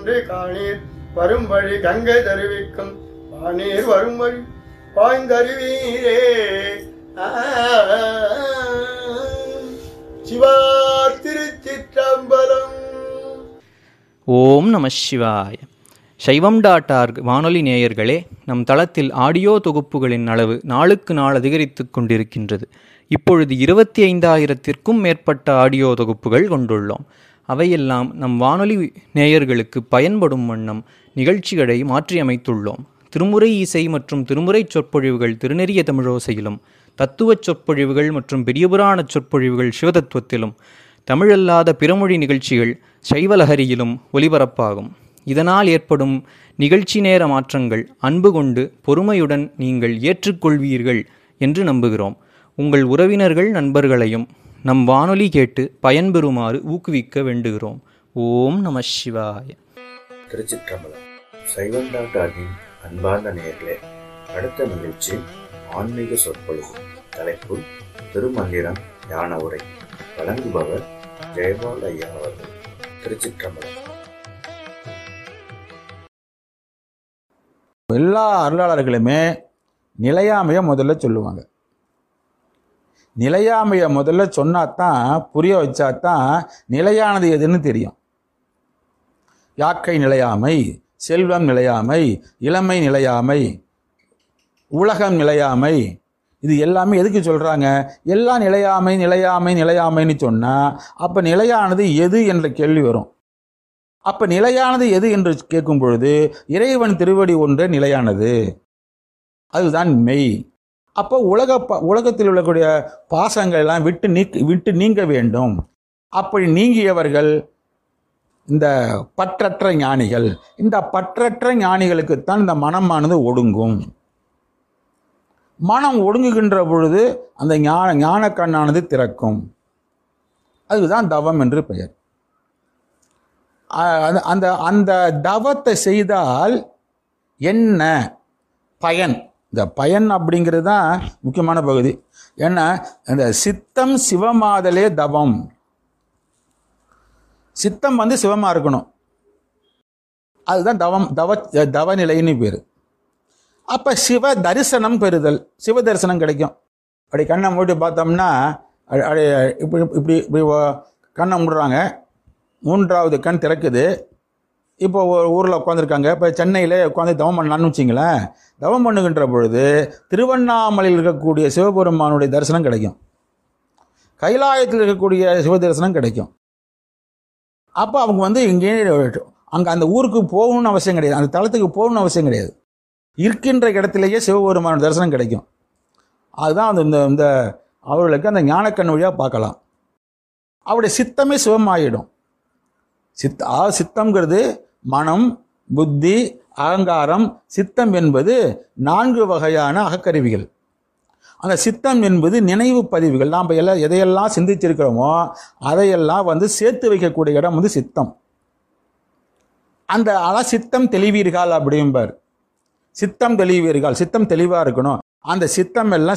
சென்று காணீர் வரும் வழி கங்கை தருவிக்கும் வானீர் வரும் வழி பாய்ந்தருவீரே ஆ. சிவா திருச்சிற்றம்பலம் ஓம் நம சிவாய சைவம் டாட் ஆர்க் வானொலி நேயர்களே நம் தளத்தில் ஆடியோ தொகுப்புகளின் அளவு நாளுக்கு நாள் அதிகரித்து கொண்டிருக்கின்றது இப்பொழுது இருபத்தி ஐந்தாயிரத்திற்கும் மேற்பட்ட ஆடியோ தொகுப்புகள் கொண்டுள்ளோம் அவையெல்லாம் நம் வானொலி நேயர்களுக்கு பயன்படும் வண்ணம் நிகழ்ச்சிகளை மாற்றியமைத்துள்ளோம் திருமுறை இசை மற்றும் திருமுறை சொற்பொழிவுகள் திருநெறிய தமிழோசையிலும் தத்துவச் சொற்பொழிவுகள் மற்றும் பெரியபுராணச் சொற்பொழிவுகள் சிவதத்துவத்திலும் தமிழல்லாத பிறமொழி நிகழ்ச்சிகள் சைவலஹரியிலும் ஒலிபரப்பாகும் இதனால் ஏற்படும் நிகழ்ச்சி நேர மாற்றங்கள் அன்பு கொண்டு பொறுமையுடன் நீங்கள் ஏற்றுக்கொள்வீர்கள் என்று நம்புகிறோம் உங்கள் உறவினர்கள் நண்பர்களையும் நம் வானொலி கேட்டு பயன்பெறுமாறு ஊக்குவிக்க வேண்டுகிறோம் ஓம் நம சிவாய திருச்சிற்றம்பலம் சைவம் டாக்டரின் அன்பார்ந்த நேயர்களே அடுத்த நிகழ்ச்சி ஆன்மீக சொற்பொழிவு தலைப்பு திருமந்திரம் ஞான உரை வழங்குபவர் ஜெயபால் ஐயா அவர்கள் திருச்சிற்றம்பலம் எல்லா அருளாளர்களுமே நிலையாமையை முதல்ல சொல்லுவாங்க நிலையாமையை முதல்ல சொன்னாதான் புரிய வச்சாதான் நிலையானது எதுன்னு தெரியும் யாக்கை நிலையாமை செல்வம் நிலையாமை இளமை நிலையாமை உலகம் நிலையாமை இது எல்லாமே எதுக்கு சொல்றாங்க எல்லாம் நிலையாமை நிலையாமை நிலையாமைன்னு சொன்னா அப்ப நிலையானது எது என்ற கேள்வி வரும் அப்ப நிலையானது எது என்று கேட்கும் பொழுது இறைவன் திருவடி ஒன்றே நிலையானது அதுதான் மெய் அப்போ உலக ப- உலகத்தில் உள்ளக்கூடிய பாசங்கள் எல்லாம் விட்டு நீக்க விட்டு நீங்க வேண்டும் அப்படி நீங்கியவர்கள் இந்த பற்றற்ற ஞானிகள் இந்த பற்றற்ற ஞானிகளுக்குத்தான் இந்த மனமானது ஒடுங்கும் மனம் ஒடுங்குகின்ற பொழுது அந்த ஞான ஞான கண்ணானது திறக்கும் அதுதான் தவம் என்று பெயர் அ- அந்த- அந்த அந்த தவத்தை செய்தால் என்ன பயன் இந்த பயன் அப்படிங்கிறது தான் முக்கியமான பகுதி ஏன்னா இந்த சித்தம் சிவமாதலே தவம் சித்தம் வந்து சிவமா இருக்கணும் அதுதான் தவம் தவ தவநிலைன்னு பேர் அப்ப சிவ தரிசனம் பெறுதல் சிவ தரிசனம் கிடைக்கும் அப்படி கண்ணை மூடி பார்த்தோம்னா அப்படி- அப்படி இப்படி இப்படி இப்படி ஓ- கண்ணை மூடுறாங்க மூன்றாவது கண் திறக்குது இப்போ ஒரு ஊரில் உட்காந்துருக்காங்க இப்போ சென்னையில் உட்காந்து தவம் பண்ணலான்னு வச்சிங்களேன் தவம் பண்ணுகின்ற பொழுது திருவண்ணாமலையில் இருக்கக்கூடிய சிவபெருமானுடைய தரிசனம் கிடைக்கும் கைலாயத்தில் இருக்கக்கூடிய சிவ தரிசனம் கிடைக்கும் அப்போ அவங்க வந்து இங்கே அங்கே அந்த ஊருக்கு போகணும்னு அவசியம் கிடையாது அந்த தளத்துக்கு போகணும்னு அவசியம் கிடையாது இருக்கின்ற இடத்திலேயே சிவபெருமான தரிசனம் கிடைக்கும் அதுதான் அந்த இந்த இந்த அவர்களுக்கு அந்த ஞானக்கண் வழியாக பார்க்கலாம் அவருடைய சித்தமே சிவமாயிடும் சித்த ஆ சித்தம்ங்கிறது மனம் புத்தி அகங்காரம் சித்தம் என்பது நான்கு வகையான அகக்கருவிகள் அந்த சித்தம் என்பது நினைவு பதிவுகள் நாம் எல்லாம் எதையெல்லாம் சிந்திச்சிருக்கிறோமோ அதையெல்லாம் வந்து சேர்த்து வைக்கக்கூடிய இடம் வந்து சித்தம் அந்த அதான் சித்தம் தெளிவீர்கள் அப்படிம்பார் சித்தம் தெளிவீர்கள் சித்தம் தெளிவாக இருக்கணும் அந்த சித்தம் எல்லாம்